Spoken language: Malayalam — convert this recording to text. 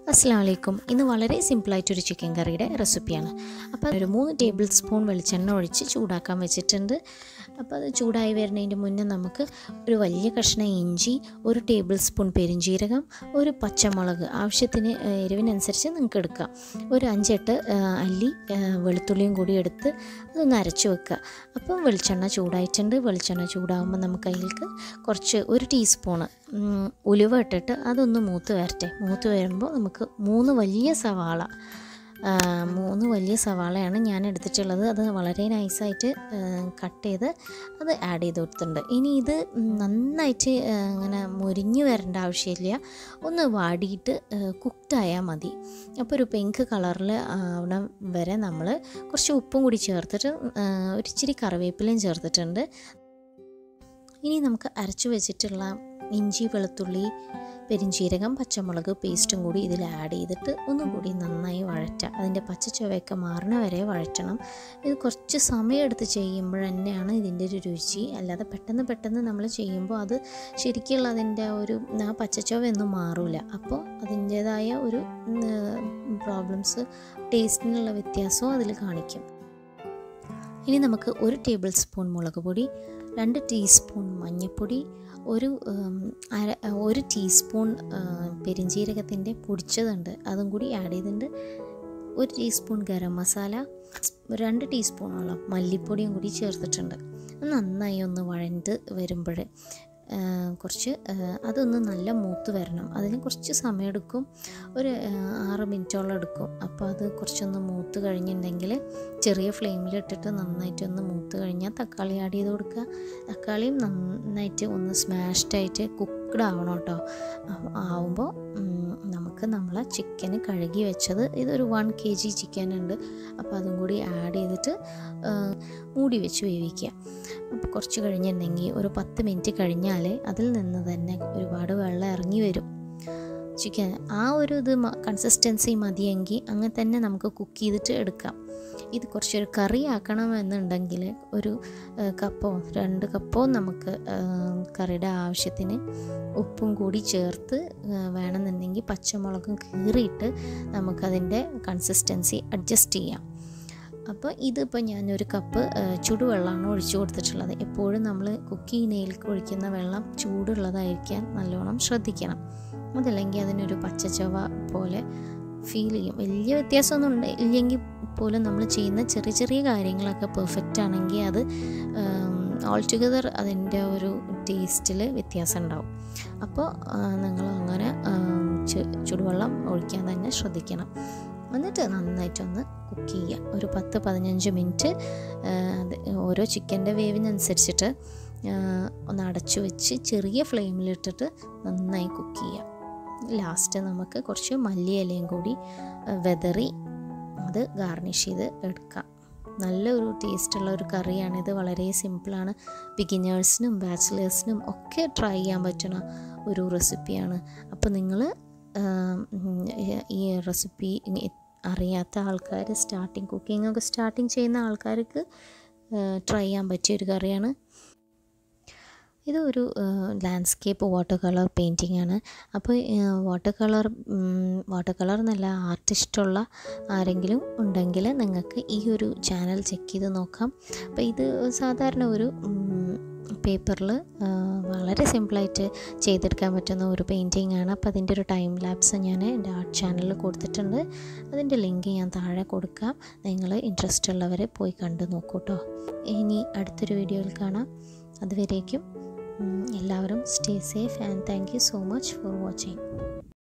അസ്സാം വലൈക്കും ഇന്ന് വളരെ സിമ്പിളായിട്ടൊരു ചിക്കൻ കറിയുടെ റെസിപ്പിയാണ് അപ്പോൾ ഒരു മൂന്ന് ടേബിൾ സ്പൂൺ വെളിച്ചെണ്ണ ഒഴിച്ച് ചൂടാക്കാൻ വെച്ചിട്ടുണ്ട് അപ്പോൾ അത് ചൂടായി വരുന്നതിൻ്റെ മുന്നേ നമുക്ക് ഒരു വലിയ കഷ്ണം ഇഞ്ചി ഒരു ടേബിൾ സ്പൂൺ പെരിഞ്ജീരകം ഒരു പച്ചമുളക് ആവശ്യത്തിന് ഏഹ്, എരിവിനനുസരിച്ച് നിങ്ങൾക്ക് എടുക്കാം ഒരു അഞ്ചെട്ട് ഏഹ്, അല്ലി ഏഹ്, വെളുത്തുള്ളിയും കൂടി എടുത്ത് അതൊന്ന് അരച്ച് വെക്കുക അപ്പം വെളിച്ചെണ്ണ ചൂടായിട്ടുണ്ട് വെളിച്ചെണ്ണ ചൂടാകുമ്പോൾ നമുക്ക് അതിലേക്ക് കുറച്ച് ഒരു ടീസ്പൂണ് ഉം, ഉലുവ ഇട്ടിട്ട് അതൊന്ന് മൂത്ത് വരട്ടെ മൂത്ത് വരുമ്പോൾ നമുക്ക് മൂന്ന് വലിയ സവാള ആ, മൂന്ന് വലിയ സവാളയാണ് ഞാൻ എടുത്തിട്ടുള്ളത് അത് വളരെ നൈസായിട്ട് കട്ട് ചെയ്ത് അത് ആഡ് ചെയ്ത് കൊടുത്തിട്ടുണ്ട് ഇനി ഇത് നന്നായിട്ട് ആ, ഇങ്ങനെ മുരിഞ്ഞു വരേണ്ട ആവശ്യമില്ല ഒന്ന് വാടിയിട്ട് കുക്ക്ഡായാൽ മതി അപ്പോൾ ഒരു പിങ്ക് കളറിൽ അവിടെ വരെ നമ്മൾ കുറച്ച് ഉപ്പും കൂടി ചേർത്തിട്ട് ആ, ഒരു ഇച്ചിരി കറിവേപ്പിലയും ചേർത്തിട്ടുണ്ട് ഇനി നമുക്ക് അരച്ചു വെച്ചിട്ടുള്ള ഇഞ്ചി വെളുത്തുള്ളി പെരിഞ്ചീരകം പച്ചമുളക് പേസ്റ്റും കൂടി ഇതിൽ ആഡ് ചെയ്തിട്ട് ഒന്നും കൂടി നന്നായി വഴറ്റുക അതിൻ്റെ പച്ച ചുവയൊക്കെ മാറണ വരെ വഴറ്റണം ഇത് കുറച്ച് സമയമെടുത്ത് ചെയ്യുമ്പോൾ തന്നെയാണ് ഇതിൻ്റെ ഒരു രുചി അല്ലാതെ പെട്ടെന്ന് പെട്ടെന്ന് നമ്മൾ ചെയ്യുമ്പോൾ അത് ശരിക്കുള്ള അതിൻ്റെ ഒരു ആ പച്ചച്ചുവയൊന്നും മാറില്ല അപ്പോൾ അതിൻ്റേതായ ഒരു പ്രോബ്ലംസ് ടേസ്റ്റിനുള്ള വ്യത്യാസവും അതിൽ കാണിക്കും ഇനി നമുക്ക് ഒരു ടേബിൾ സ്പൂൺ മുളക് പൊടി രണ്ട് ടീസ്പൂൺ മഞ്ഞൾപ്പൊടി ഒരു ഉം, അര ഒരു ടീസ്പൂൺ പെരിഞ്ജീരകത്തിൻ്റെ പൊടിച്ചതുണ്ട് അതും കൂടി ആഡ് ചെയ്തിട്ടുണ്ട് ഒരു ടീസ്പൂൺ ഗരം മസാല രണ്ട് ടീസ്പൂണോളം മല്ലിപ്പൊടിയും കൂടി ചേർത്തിട്ടുണ്ട് അത് നന്നായി ഒന്ന് വഴണ്ട് വരുമ്പോൾ കുറച്ച് ആ, അതൊന്ന് നല്ല മൂത്ത് വരണം അതിന് കുറച്ച് സമയമെടുക്കും ഒരു ആ, ആറ് മിനിറ്റോളം എടുക്കും അപ്പോൾ അത് കുറച്ചൊന്ന് മൂത്ത് കഴിഞ്ഞിട്ടുണ്ടെങ്കിൽ ചെറിയ ഫ്ലെയിമിൽ ഇട്ടിട്ട് നന്നായിട്ടൊന്ന് മൂത്ത് കഴിഞ്ഞാൽ തക്കാളി ആഡ് ചെയ്ത് കൊടുക്കുക തക്കാളിയും നന്നായിട്ട് ഒന്ന് സ്മാഷ്ഡായിട്ട് കുക്ക്ഡ് ആവണം കേട്ടോ ആവുമ്പോൾ നമുക്ക് നമ്മളെ ചിക്കന് കഴുകി വെച്ചത് ഇതൊരു വൺ കെ ജി ചിക്കൻ ഉണ്ട് അപ്പോൾ അതും കൂടി ആഡ് ചെയ്തിട്ട് ആ, മൂടി വെച്ച് വേവിക്കുക അപ്പോൾ കുറച്ച് കഴിഞ്ഞിട്ടുണ്ടെങ്കിൽ ഒരു പത്ത് മിനിറ്റ് കഴിഞ്ഞാൽ അതിൽ നിന്ന് തന്നെ ഒരുപാട് വെള്ളം ഇറങ്ങി വരും ചിക്കൻ ആ ഒരു ഇത് കൺസിസ്റ്റൻസി മതിയെങ്കിൽ അങ്ങനെ തന്നെ നമുക്ക് കുക്ക് ചെയ്തിട്ട് എടുക്കാം ഇത് കുറച്ചൊരു കറി ആക്കണമെന്നുണ്ടെങ്കിൽ ഒരു ആ, കപ്പോ രണ്ട് കപ്പോ നമുക്ക് ആ, കറിയുടെ ആവശ്യത്തിന് ഉപ്പും കൂടി ചേർത്ത് ആ, വേണമെന്നുണ്ടെങ്കിൽ പച്ചമുളകും കീറിയിട്ട് നമുക്കതിൻ്റെ കൺസിസ്റ്റൻസി അഡ്ജസ്റ്റ് ചെയ്യാം അപ്പോൾ ഇതിപ്പോൾ ഞാനൊരു കപ്പ് ആ, ചുടുവെള്ളമാണ് ഒഴിച്ചു കൊടുത്തിട്ടുള്ളത് എപ്പോഴും നമ്മൾ കുക്ക് ചെയ്യുന്നതിലേക്ക് ഒഴിക്കുന്ന വെള്ളം ചൂടുള്ളതായിരിക്കാൻ നല്ലോണം ശ്രദ്ധിക്കണം അതല്ലെങ്കിൽ അതിനൊരു പച്ചച്ചവ പോലെ ഫീൽ ചെയ്യും വലിയ വ്യത്യാസമൊന്നും ഉണ്ട് ഇല്ലെങ്കിൽ പോലും നമ്മൾ ചെയ്യുന്ന ചെറിയ ചെറിയ കാര്യങ്ങളൊക്കെ പെർഫെക്റ്റ് ആണെങ്കിൽ അത് ഓൾ ടുഗദർ അതിൻ്റെ ഒരു ടേസ്റ്റിൽ വ്യത്യാസം ഉണ്ടാവും അപ്പോൾ നിങ്ങൾ അങ്ങനെ ആം, ചു- ചുടുവെള്ളം ഒഴിക്കാൻ തന്നെ ശ്രദ്ധിക്കണം എന്നിട്ട് നന്നായിട്ടൊന്ന് കുക്ക് ചെയ്യുക ഒരു പത്ത് പതിനഞ്ച് മിനിറ്റ് അത് ഓരോ ചിക്കൻ്റെ വേവിനനുസരിച്ചിട്ട് ആ, ഒന്ന് അടച്ചു വെച്ച് ചെറിയ ഫ്ലെയിമിലിട്ടിട്ട് നന്നായി കുക്ക് ചെയ്യുക ലാസ്റ്റ് നമുക്ക് കുറച്ച് മല്ലിയിലയും കൂടി ആ, വെതറി അത് ഗാർണിഷ് ചെയ്ത് എടുക്കാം നല്ലൊരു ടേസ്റ്റുള്ള ഒരു കറിയാണിത് വളരെ സിമ്പിളാണ് ബിഗിനേഴ്സിനും ബാച്ചിലേഴ്സിനും ഒക്കെ ട്രൈ ചെയ്യാൻ പറ്റുന്ന ഒരു റെസിപ്പിയാണ് അപ്പോൾ നിങ്ങൾ ഈ റെസിപ്പി അറിയാത്ത ആൾക്കാർ സ്റ്റാർട്ടിങ് കുക്കിംഗ് ഒക്കെ സ്റ്റാർട്ടിങ് ചെയ്യുന്ന ആൾക്കാർക്ക് ട്രൈ ചെയ്യാൻ പറ്റിയ ഒരു കറിയാണ് ഇതൊരു ലാൻഡ്സ്കേപ്പ് വാട്ടർ കളർ പെയിൻറ്റിംഗ് ആണ് അപ്പോൾ വാട്ടർ കളർ വാട്ടർ കളർ എന്നല്ല ആർട്ട് ഇഷ്ടമുള്ള ആരെങ്കിലും ഉണ്ടെങ്കിൽ നിങ്ങൾക്ക് ഈ ഒരു ചാനൽ ചെക്ക് ചെയ്ത് നോക്കാം അപ്പോൾ ഇത് സാധാരണ ഒരു പേപ്പറിൽ വളരെ സിമ്പിളായിട്ട് ചെയ്തെടുക്കാൻ പറ്റുന്ന ഒരു പെയിൻറ്റിംഗ് ആണ് അപ്പോൾ അതിൻ്റെ ഒരു ടൈം ലാപ്സ് ഞാൻ എൻ്റെ ആർട്ട് ചാനലിൽ കൊടുത്തിട്ടുണ്ട് അതിൻ്റെ ലിങ്ക് ഞാൻ താഴെ കൊടുക്കാം നിങ്ങൾ ഇൻട്രസ്റ്റ് ഉള്ളവരെ പോയി കണ്ടു നോക്കൂ കേട്ടോ ഇനി അടുത്തൊരു വീഡിയോയിൽ കാണാം അതുവരേക്കും ഉം, എല്ലാവരും stay safe and thank you so much for watching